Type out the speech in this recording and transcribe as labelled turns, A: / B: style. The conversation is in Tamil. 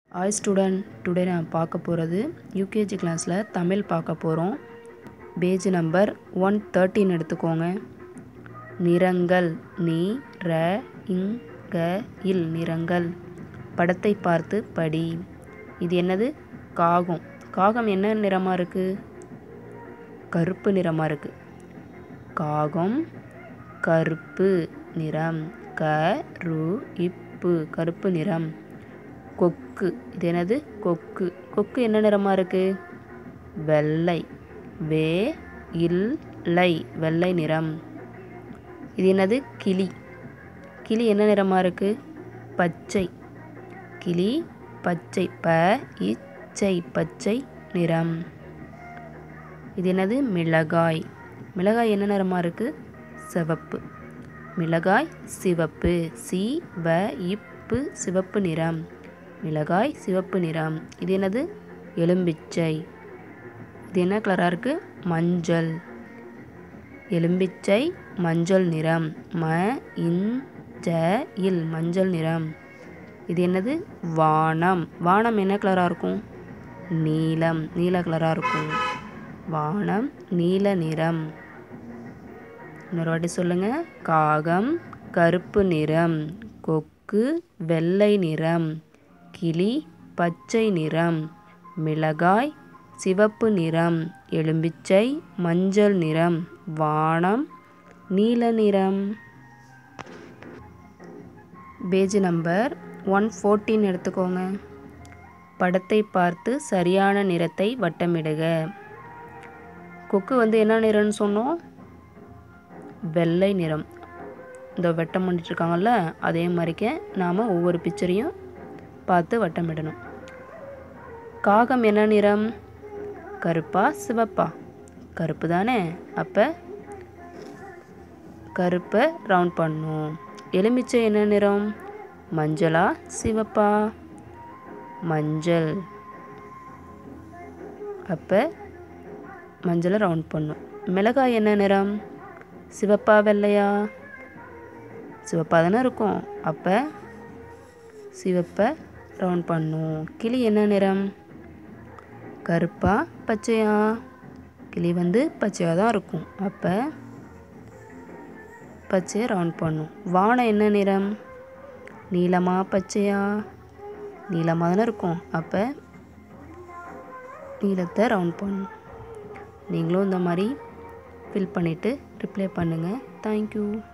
A: ஹாய் ஸ்டூடெண்ட் டுடே நான் பார்க்க போகிறது யூகேஜி கிளாஸில் தமிழ் பார்க்க போகிறோம் பேஜ் நம்பர் ஒன் தேர்ட்டின் எடுத்துக்கோங்க நிறங்கள் நீ ர இங் க இல் நிறங்கள் படத்தை பார்த்து படி இது என்னது காகம் காகம் என்ன நிறமாக இருக்குது கருப்பு நிறமாக இருக்குது காகம் கருப்பு நிறம் க ரு இப்பு கருப்பு நிறம் கொக்கு இது என்னது கொக்கு கொக்கு என்ன நிறமாக இருக்குது வெள்ளை வே இல் லை வெள்ளை நிறம் இது என்னது கிளி கிளி என்ன நிறமாக இருக்குது பச்சை கிளி பச்சை ப இச்சை பச்சை நிறம் இது என்னது மிளகாய் மிளகாய் என்ன நிறமாக இருக்குது சிவப்பு மிளகாய் சிவப்பு சி வ இப்பு சிவப்பு நிறம் மிளகாய் சிவப்பு நிறம் இது என்னது எலும்பிச்சை இது என்ன கலராக இருக்குது மஞ்சள் எலும்பிச்சை மஞ்சள் நிறம் ம இன் ஜ இல் மஞ்சள் நிறம் இது என்னது வானம் வானம் என்ன கலராக இருக்கும் நீலம் நீல கலராக இருக்கும் வானம் நீல நிறம் இன்னொரு வாட்டி சொல்லுங்கள் காகம் கருப்பு நிறம் கொக்கு வெள்ளை நிறம் கிளி பச்சை நிறம் மிளகாய் சிவப்பு நிறம் எலும்பிச்சை மஞ்சள் நிறம் வானம் நீல நிறம் பேஜ் நம்பர் ஒன் ஃபோர்டீன் எடுத்துக்கோங்க படத்தை பார்த்து சரியான நிறத்தை வட்டமிடுக கொக்கு வந்து என்ன நிறம்னு சொன்னோம் வெள்ளை நிறம் இந்த வட்டம் பண்ணிட்டு இருக்காங்கல்ல அதே மாதிரிக்க நாம் ஒவ்வொரு பிக்சரையும் பார்த்து வட்டமிடணும் காகம் என்ன நிறம் கருப்பா சிவப்பா கருப்பு தானே அப்போ கருப்பை ரவுண்ட் பண்ணும் எலுமிச்சை என்ன நிறம் மஞ்சளா சிவப்பா மஞ்சள் அப்போ மஞ்சளை ரவுண்ட் பண்ணும் மிளகாய் என்ன நிறம் சிவப்பா வெள்ளையா சிவப்பாக தானே இருக்கும் அப்போ சிவப்பை ரவுண்ட் பண்ணும் கிளி என்ன நிறம் கருப்பா பச்சையா கிளி வந்து பச்சையாக தான் இருக்கும் அப்போ பச்சையை ரவுண்ட் பண்ணும் வானம் என்ன நிறம் நீளமா பச்சையா நீளமாக தானே இருக்கும் அப்போ நீளத்தை ரவுண்ட் பண்ணும் நீங்களும் இந்த மாதிரி ஃபில் பண்ணிவிட்டு ரிப்ளை பண்ணுங்கள் தேங்க்யூ